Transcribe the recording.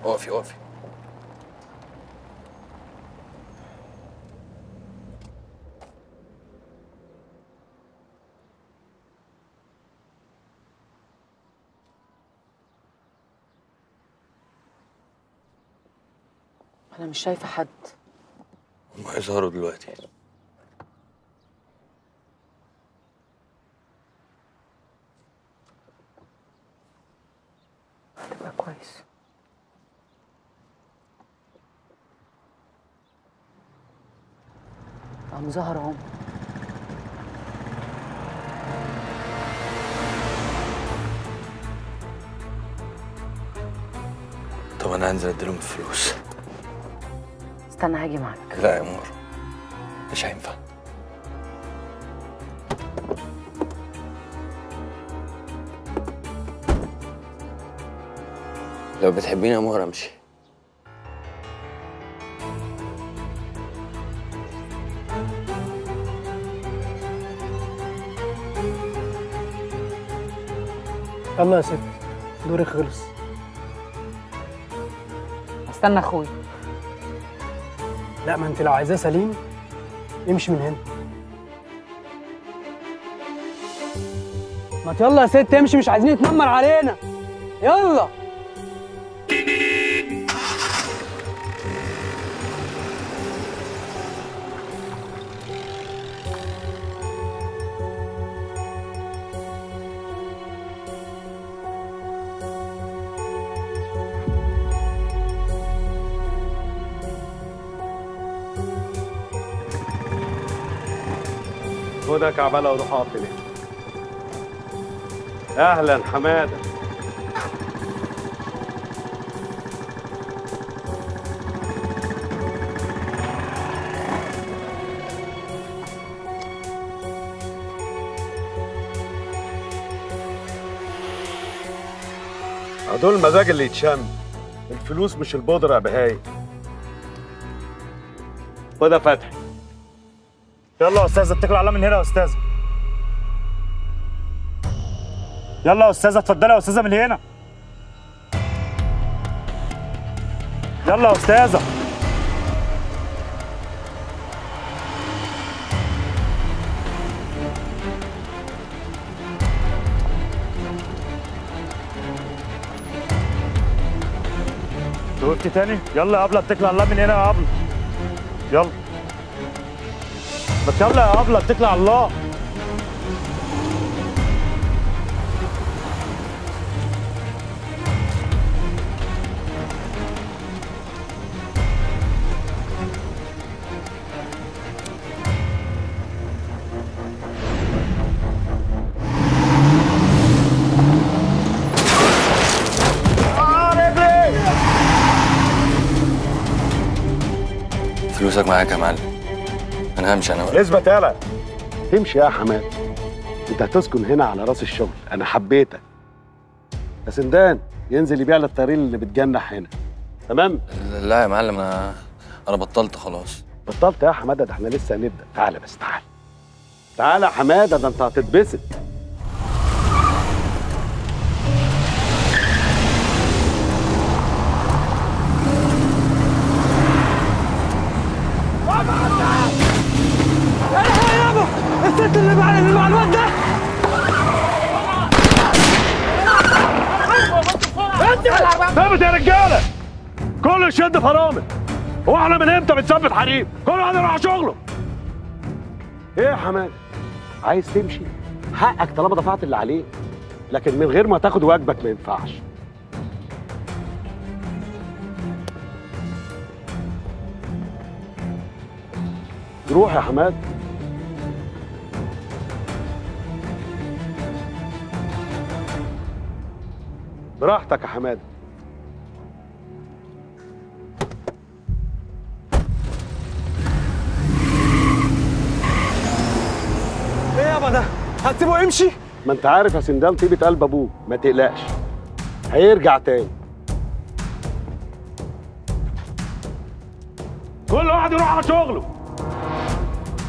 اقفي اقفي انا مش شايفه حد هم هيظهروا دلوقتي هتبقى كويس قام ظهر اهو طب انا هنزل اديلهم الفلوس استنى هاجي معاك لا يا مور مش هينفع لو بتحبيني يا مهر امشي يلا يا ست دوري خلص استنى اخويا لا ما انت لو عايزاه سليم امشي من هنا ما يلا يا ست امشي مش عايزين يتنمر علينا يلا خدها كعبله وروح اقف هناك اهلا حماده هدول المزاج اللي يتشم الفلوس مش البودرة يا بهاي خدها فتحي يلا يا استاذ اتكل على الله من هنا يا استاذ يلا يا استاذه اتفضلي يا استاذه من هنا يلا يا استاذه وقفتي تاني يلا يا ابله اتكل على الله من هنا يا ابله يلا ما يلا يا ابله اتكل على الله فلوسك معاك يا معلم انا همشي انا بقى. اثبت يالا تمشي يا حماد انت هتسكن هنا على راس الشغل انا حبيتك يا سندان ينزل يبيع للطريق اللي بتجنح هنا تمام لا يا معلم انا انا بطلت خلاص بطلت يا حماده ده احنا لسه هنبدا تعالى بس تعالى تعالى يا حماده ده انت هتتبسط الست اللي مع اللي مع الواد ده ثابت يا رجاله كله يشد فرامل هو احنا من امتى بنثبت حريم كل واحد يروح على شغله ايه يا حماد عايز تمشي حقك طالما دفعت اللي عليك لكن من غير ما تاخد واجبك ما ينفعش روح يا حماد براحتك يا حماد ايه يابا ده هتسيبه يمشي ما انت عارف يا سندال طيبة قلب ابوه ما تقلقش هيرجع تاني كل واحد يروح على شغله